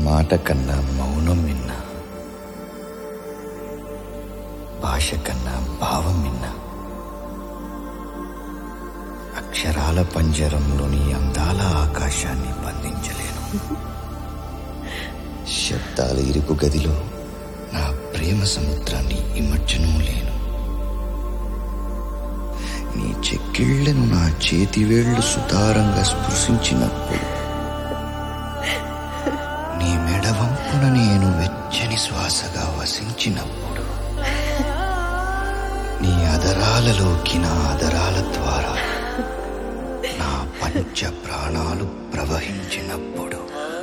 మాట కన్నా మౌనం విన్నా భాష కన్నా భావం విన్నా అక్షరాల పంజరంలోని అందాల ఆకాశాన్ని బంధించలేను శబ్దాల ఇరుకు గదిలో నా ప్రేమ సముద్రాన్ని ఇమర్చను లేను నీ చెక్కిళ్లను నా చేతివేళ్లు సుతారంగా స్పృశించినప్పుడు నీ మెడవంపున నేను వెచ్చని శ్వాసగా వసించినప్పుడు నీ అదరాలలోకి నా అదరాల ద్వారా నా పంచ ప్రాణాలు ప్రవహించినప్పుడు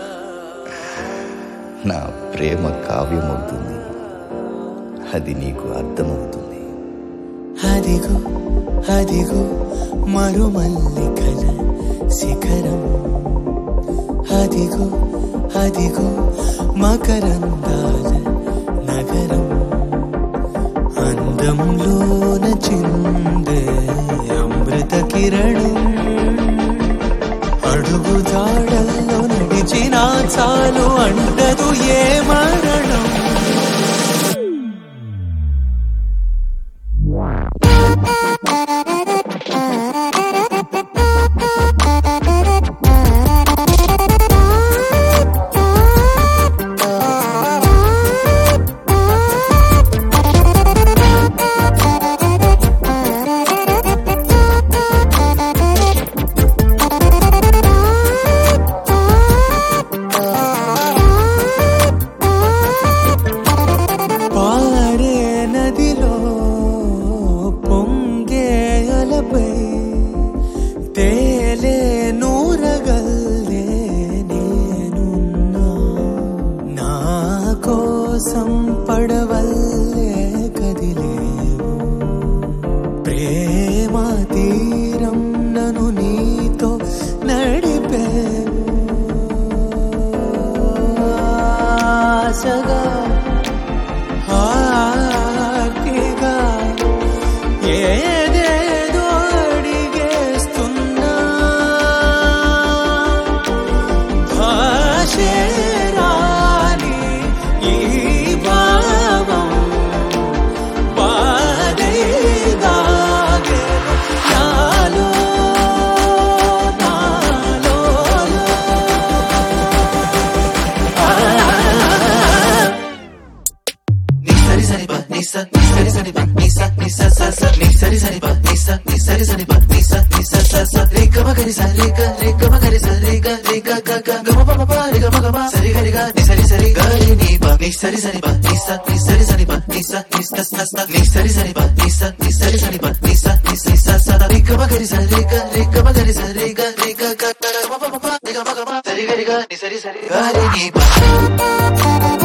నా ప్రేమ కావ్యమవుతుంది అది నీకు అర్థమవుతుంది అదిగో అదిగో మరుమల్లికల శిఖరం అదిగో అదిగో మకరందాల నగరం అందంలోన చిందే అమృత కిరణం అడుగు జాడల్లో నడిచినా చాలు అంటదు ఏ మరణం పారే నదిలో పొంగే అలపై తేలే నూరగల్లే నేనున్నా నా కోసం పడవల్లే కదిలేవు ప్రేమ తీరం నన్ను నీతో నడిపేవు ఆశగా హార్తిగా ఏదేదో అడిగేస్తున్నా భాషే రాని ఈ భావం బాధే దాగే నాలో నాలో ni sari sari ba ni sa ni sari sari ba ni sa ni sa sa sa ni sari sari ba ni sa ni sari sari ba ni sa ni sa sa sa re ga ma ga ni sa re ga re ga ma ga ni sa re ga re ga ga ga ga ma pa ma pa re ga ma ga ma sari ga re ga ni sari sari ga re ni ba ni sari sari ba ni sa ni sari sari ba ni sa ni sa sa sa ni sari sari ba ni sa ni sari sari ba ni sa ni si sa sa re ga ma ga ni sa re ga re ga ma ga ni sa re ga re ga ga ga ma pa ma pa re ga ma ga ma sari ga re ga ni sari sari ga re ni ba